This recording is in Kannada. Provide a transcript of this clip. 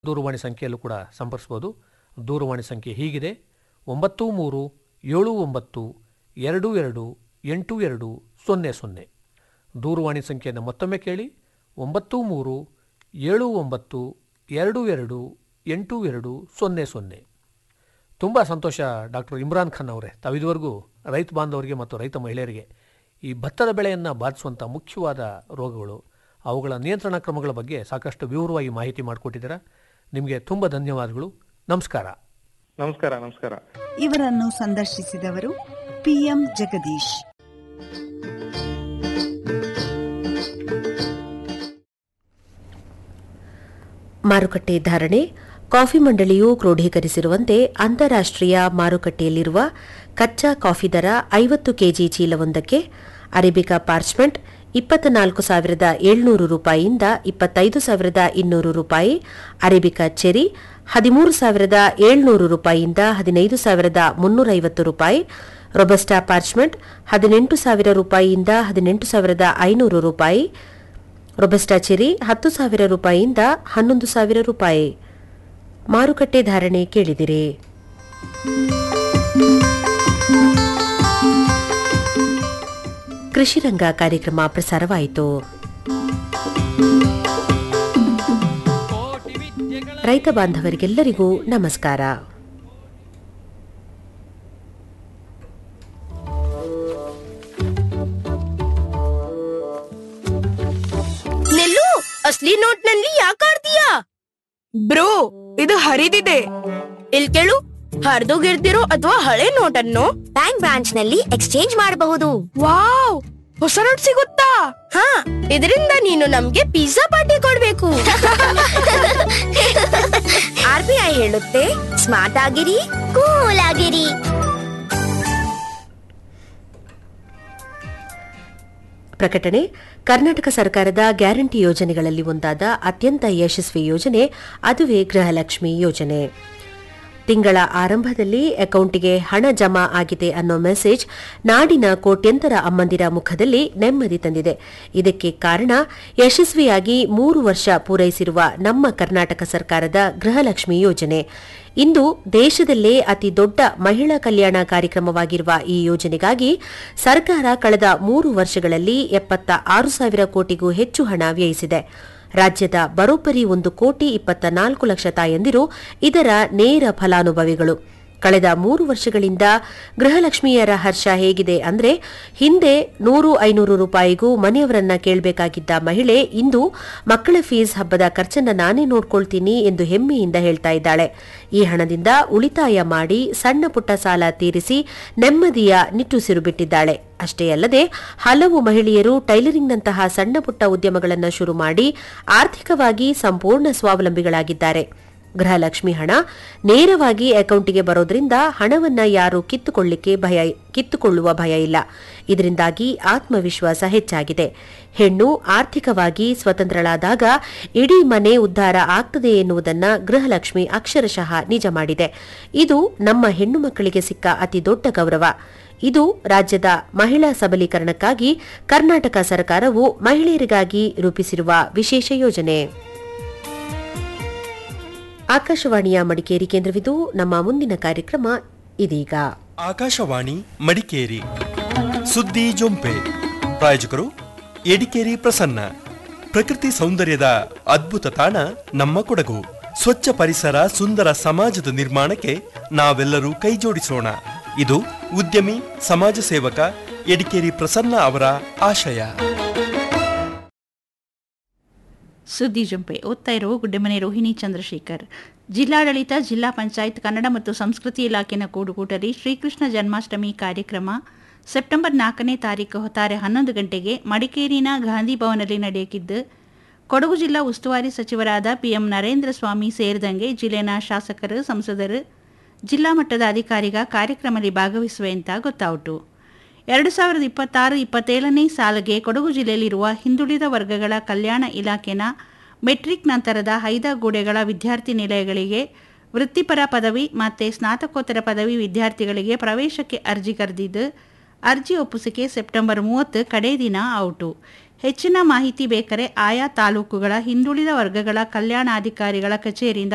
ದೂರವಾಣಿ ಸಂಖ್ಯೆಯಲ್ಲೂ ಕೂಡ ಸಂಪರ್ಸ್ಬೋದು ದೂರವಾಣಿ ಸಂಖ್ಯೆ ಹೀಗಿದೆ ಒಂಬತ್ತು ಮೂರು ಏಳು ಒಂಬತ್ತು ಎರಡು ಎರಡು ಎಂಟು ಎರಡು ಸೊನ್ನೆ ಸೊನ್ನೆ ದೂರವಾಣಿ ಸಂಖ್ಯೆಯನ್ನು ಮತ್ತೊಮ್ಮೆ ಕೇಳಿ ಒಂಬತ್ತು ಮೂರು ಏಳು ಒಂಬತ್ತು ಎರಡು ಎರಡು ಎಂಟು ಎರಡು ಸೊನ್ನೆ ಸೊನ್ನೆ ತುಂಬ ಸಂತೋಷ ಡಾಕ್ಟರ್ ಇಮ್ರಾನ್ ಖಾನ್ ಅವರೇ ತಾವಿದುವರೆಗೂ ರೈತ ಬಾಂಧವರಿಗೆ ಮತ್ತು ರೈತ ಮಹಿಳೆಯರಿಗೆ ಈ ಭತ್ತದ ಬೆಳೆಯನ್ನು ಬಾಧಿಸುವಂಥ ಮುಖ್ಯವಾದ ರೋಗಗಳು ಅವುಗಳ ನಿಯಂತ್ರಣ ಕ್ರಮಗಳ ಬಗ್ಗೆ ಸಾಕಷ್ಟು ವಿವರವಾಗಿ ಮಾಹಿತಿ ಮಾಡಿಕೊಟ್ಟಿದ್ದೀರಾ ನಿಮಗೆ ತುಂಬ ಧನ್ಯವಾದಗಳು ನಮಸ್ಕಾರ ನಮಸ್ಕಾರ ನಮಸ್ಕಾರ ಇವರನ್ನು ಸಂದರ್ಶಿಸಿದವರು ಪಿಎಂ ಜಗದೀಶ್ ಮಾರುಕಟ್ಟೆ ಧಾರಣೆ ಕಾಫಿ ಮಂಡಳಿಯು ಕ್ರೋಢೀಕರಿಸಿರುವಂತೆ ಅಂತಾರಾಷ್ಟ್ರೀಯ ಮಾರುಕಟ್ಟೆಯಲ್ಲಿರುವ ಕಚ್ಚಾ ಕಾಫಿ ದರ ಐವತ್ತು ಕೆಜಿ ಚೀಲವೊಂದಕ್ಕೆ ಅರೇಬಿಕಾ ಪಾರ್ಚ್ಮೆಂಟ್ ಇಪ್ಪತ್ನಾಲ್ಕು ಸಾವಿರದ ಏಳ್ನೂರು ರೂಪಾಯಿಯಿಂದ ಇಪ್ಪತ್ತೈದು ಸಾವಿರದ ಇನ್ನೂರು ರೂಪಾಯಿ ಅರೇಬಿಕಾ ಚೆರಿ ಹದಿಮೂರು ಸಾವಿರದ ಏಳ್ನೂರು ರೂಪಾಯಿಯಿಂದ ಹದಿನೈದು ಸಾವಿರದ ಮುನ್ನೂರೈವತ್ತು ರೂಪಾಯಿ ರೊಬಸ್ಟಾ ಪಾರ್ಚ್ಮೆಂಟ್ ಹದಿನೆಂಟು ಸಾವಿರ ರೂಪಾಯಿಯಿಂದ ಹದಿನೆಂಟು ಸಾವಿರದ ಐನೂರು ರೂಪಾಯಿ ರೊಬಸ್ಟಾ ಚೆರಿ ಹತ್ತು ಸಾವಿರ ರೂಪಾಯಿಯಿಂದ ಹನ್ನೊಂದು ಸಾವಿರ ರೂಪಾಯಿ ಮಾರುಕಟ್ಟೆ ಧಾರಣೆ ಕೇಳಿದಿರಿ ಕೃಷಿ ರಂಗ ಕಾರ್ಯಕ್ರಮ ಪ್ರಸಾರವಾಯಿತು ರೈತ ಬಾಂಧವರಿಗೆಲ್ಲರಿಗೂ ನಮಸ್ಕಾರ ನಿಲ್ಲು ಅಸ್ಲಿ ನೋಟ್ ನಲ್ಲಿ ಯಾಕೆ ಆಡ್ತೀಯಾ ಬ್ರೋ ಇದು ಹರಿದಿದೆ ಇಲ್ ಕೇಳು ಹರಿದೋಗಿರ್ದಿರೋ ಅಥವಾ ಹಳೆ ನೋಟ್ ಅನ್ನು ಬ್ಯಾಂಕ್ ಬ್ರಾಂಚ್ ನಲ್ಲಿ ಎಕ್ಸ್ಚೇಂಜ್ ಮಾಡಬಹುದು ವಾವ್ ಹೊಸ ನೋಟ್ ಸಿಗುತ್ತಾ ಹಾ ಇದರಿಂದ ನೀನು ನಮ್ಗೆ ಪಿಜ್ಜಾ ಪಾರ್ಟಿ ಕೊಡ್ಬೇಕು ಆರ್ ಬಿ ಐ ಹೇಳುತ್ತೆ ಸ್ಮಾರ್ಟ್ ಆಗಿರಿ ಕೂಲ್ ಆಗಿರಿ ಪ್ರಕಟಣೆ ಕರ್ನಾಟಕ ಸರ್ಕಾರದ ಗ್ಯಾರಂಟಿ ಯೋಜನೆಗಳಲ್ಲಿ ಒಂದಾದ ಅತ್ಯಂತ ಯಶಸ್ವಿ ಯೋಜನೆ ಅದುವೇ ಗೃಹಲಕ್ಷ್ಮಿ ಯೋಜನೆ ತಿಂಗಳ ಆರಂಭದಲ್ಲಿ ಅಕೌಂಟಿಗೆ ಹಣ ಜಮಾ ಆಗಿದೆ ಅನ್ನೋ ಮೆಸೇಜ್ ನಾಡಿನ ಕೋಟ್ಯಂತರ ಅಮ್ಮಂದಿರ ಮುಖದಲ್ಲಿ ನೆಮ್ಮದಿ ತಂದಿದೆ ಇದಕ್ಕೆ ಕಾರಣ ಯಶಸ್ವಿಯಾಗಿ ಮೂರು ವರ್ಷ ಪೂರೈಸಿರುವ ನಮ್ಮ ಕರ್ನಾಟಕ ಸರ್ಕಾರದ ಗೃಹಲಕ್ಷ್ಮಿ ಯೋಜನೆ ಇಂದು ದೇಶದಲ್ಲೇ ಅತಿ ದೊಡ್ಡ ಮಹಿಳಾ ಕಲ್ಯಾಣ ಕಾರ್ಯಕ್ರಮವಾಗಿರುವ ಈ ಯೋಜನೆಗಾಗಿ ಸರ್ಕಾರ ಕಳೆದ ಮೂರು ವರ್ಷಗಳಲ್ಲಿ ಎಪ್ಪತ್ತ ಆರು ಸಾವಿರ ಕೋಟಿಗೂ ಹೆಚ್ಚು ಹಣ ವ್ಯಯಿಸಿದೆ ರಾಜ್ಯದ ಬರೋಬ್ಬರಿ ಒಂದು ಕೋಟಿ ಇಪ್ಪತ್ತ ನಾಲ್ಕು ಲಕ್ಷ ತಾಯಂದಿರು ಇದರ ನೇರ ಫಲಾನುಭವಿಗಳು ಕಳೆದ ಮೂರು ವರ್ಷಗಳಿಂದ ಗೃಹಲಕ್ಷ್ಮಿಯರ ಹರ್ಷ ಹೇಗಿದೆ ಅಂದ್ರೆ ಹಿಂದೆ ನೂರು ಐನೂರು ರೂಪಾಯಿಗೂ ಮನೆಯವರನ್ನ ಕೇಳಬೇಕಾಗಿದ್ದ ಮಹಿಳೆ ಇಂದು ಮಕ್ಕಳ ಫೀಸ್ ಹಬ್ಬದ ಖರ್ಚನ್ನ ನಾನೇ ನೋಡ್ಕೊಳ್ತೀನಿ ಎಂದು ಹೆಮ್ಮೆಯಿಂದ ಹೇಳ್ತಾ ಇದ್ದಾಳೆ ಈ ಹಣದಿಂದ ಉಳಿತಾಯ ಮಾಡಿ ಸಣ್ಣ ಪುಟ್ಟ ಸಾಲ ತೀರಿಸಿ ನೆಮ್ಮದಿಯ ನಿಟ್ಟುಸಿರು ಬಿಟ್ಟಿದ್ದಾಳೆ ಅಷ್ಟೇ ಅಲ್ಲದೆ ಹಲವು ಮಹಿಳೆಯರು ಟೈಲರಿಂಗ್ನಂತಹ ಸಣ್ಣ ಪುಟ್ಟ ಉದ್ಯಮಗಳನ್ನು ಶುರು ಮಾಡಿ ಆರ್ಥಿಕವಾಗಿ ಸಂಪೂರ್ಣ ಸ್ವಾವಲಂಬಿಗಳಾಗಿದ್ದಾರೆ ಗೃಹಲಕ್ಷ್ಮಿ ಹಣ ನೇರವಾಗಿ ಅಕೌಂಟಿಗೆ ಬರೋದ್ರಿಂದ ಹಣವನ್ನ ಯಾರು ಕಿತ್ತುಕೊಳ್ಳಿಕ್ಕೆ ಭಯ ಕಿತ್ತುಕೊಳ್ಳುವ ಭಯ ಇಲ್ಲ ಇದರಿಂದಾಗಿ ಆತ್ಮವಿಶ್ವಾಸ ಹೆಚ್ಚಾಗಿದೆ ಹೆಣ್ಣು ಆರ್ಥಿಕವಾಗಿ ಸ್ವತಂತ್ರಳಾದಾಗ ಇಡೀ ಮನೆ ಉದ್ಧಾರ ಆಗ್ತದೆ ಎನ್ನುವುದನ್ನ ಗೃಹಲಕ್ಷ್ಮಿ ಅಕ್ಷರಶಃ ನಿಜ ಮಾಡಿದೆ ಇದು ನಮ್ಮ ಹೆಣ್ಣು ಮಕ್ಕಳಿಗೆ ಸಿಕ್ಕ ಅತಿ ದೊಡ್ಡ ಗೌರವ ಇದು ರಾಜ್ಯದ ಮಹಿಳಾ ಸಬಲೀಕರಣಕ್ಕಾಗಿ ಕರ್ನಾಟಕ ಸರ್ಕಾರವು ಮಹಿಳೆಯರಿಗಾಗಿ ರೂಪಿಸಿರುವ ವಿಶೇಷ ಯೋಜನೆ ಆಕಾಶವಾಣಿಯ ಮಡಿಕೇರಿ ಕೇಂದ್ರವಿದು ನಮ್ಮ ಮುಂದಿನ ಕಾರ್ಯಕ್ರಮ ಇದೀಗ ಆಕಾಶವಾಣಿ ಮಡಿಕೇರಿ ಸುದ್ದಿ ಜೊಂಪೆ ಪ್ರಾಯೋಜಕರು ಎಡಿಕೇರಿ ಪ್ರಸನ್ನ ಪ್ರಕೃತಿ ಸೌಂದರ್ಯದ ಅದ್ಭುತ ತಾಣ ನಮ್ಮ ಕೊಡಗು ಸ್ವಚ್ಛ ಪರಿಸರ ಸುಂದರ ಸಮಾಜದ ನಿರ್ಮಾಣಕ್ಕೆ ನಾವೆಲ್ಲರೂ ಕೈಜೋಡಿಸೋಣ ಇದು ಉದ್ಯಮಿ ಸಮಾಜ ಸೇವಕ ಎಡಿಕೇರಿ ಪ್ರಸನ್ನ ಅವರ ಆಶಯ ಸುದ್ದಿ ಜಂಪೆ ಓದ್ತಾ ಇರೋ ಗುಡ್ಡೆಮನೆ ರೋಹಿಣಿ ಚಂದ್ರಶೇಖರ್ ಜಿಲ್ಲಾಡಳಿತ ಜಿಲ್ಲಾ ಪಂಚಾಯತ್ ಕನ್ನಡ ಮತ್ತು ಸಂಸ್ಕೃತಿ ಇಲಾಖೆನ ಕೂಡುಗೂಟಲಿ ಶ್ರೀಕೃಷ್ಣ ಜನ್ಮಾಷ್ಟಮಿ ಕಾರ್ಯಕ್ರಮ ಸೆಪ್ಟೆಂಬರ್ ನಾಲ್ಕನೇ ತಾರೀಕು ಹೊತ್ತಾರೆ ಹನ್ನೊಂದು ಗಂಟೆಗೆ ಮಡಿಕೇರಿನ ಗಾಂಧಿ ಭವನಲ್ಲಿ ನಡೆಯಕಿದ್ದು ಕೊಡಗು ಜಿಲ್ಲಾ ಉಸ್ತುವಾರಿ ಸಚಿವರಾದ ಪಿಎಂ ನರೇಂದ್ರ ಸ್ವಾಮಿ ಸೇರಿದಂಗೆ ಜಿಲ್ಲೆನ ಶಾಸಕರು ಸಂಸದರು ಜಿಲ್ಲಾ ಮಟ್ಟದ ಅಧಿಕಾರಿಗ ಕಾರ್ಯಕ್ರಮದಲ್ಲಿ ಭಾಗವಹಿಸುವೆ ಅಂತ ಗೊತ್ತಾಯಿತು ಎರಡು ಸಾವಿರದ ಇಪ್ಪತ್ತಾರು ಇಪ್ಪತ್ತೇಳನೇ ಸಾಲಿಗೆ ಕೊಡಗು ಜಿಲ್ಲೆಯಲ್ಲಿರುವ ಹಿಂದುಳಿದ ವರ್ಗಗಳ ಕಲ್ಯಾಣ ಇಲಾಖೆನ ಮೆಟ್ರಿಕ್ ನಂತರದ ಹೈದಗೂಡೆಗಳ ವಿದ್ಯಾರ್ಥಿ ನಿಲಯಗಳಿಗೆ ವೃತ್ತಿಪರ ಪದವಿ ಮತ್ತು ಸ್ನಾತಕೋತ್ತರ ಪದವಿ ವಿದ್ಯಾರ್ಥಿಗಳಿಗೆ ಪ್ರವೇಶಕ್ಕೆ ಅರ್ಜಿ ಕರೆದಿದ್ದು ಅರ್ಜಿ ಒಪ್ಪಿಸಿಕೆ ಸೆಪ್ಟೆಂಬರ್ ಮೂವತ್ತು ಕಡೇ ದಿನ ಔಟು ಹೆಚ್ಚಿನ ಮಾಹಿತಿ ಬೇಕಾರೆ ಆಯಾ ತಾಲೂಕುಗಳ ಹಿಂದುಳಿದ ವರ್ಗಗಳ ಕಲ್ಯಾಣಾಧಿಕಾರಿಗಳ ಕಚೇರಿಯಿಂದ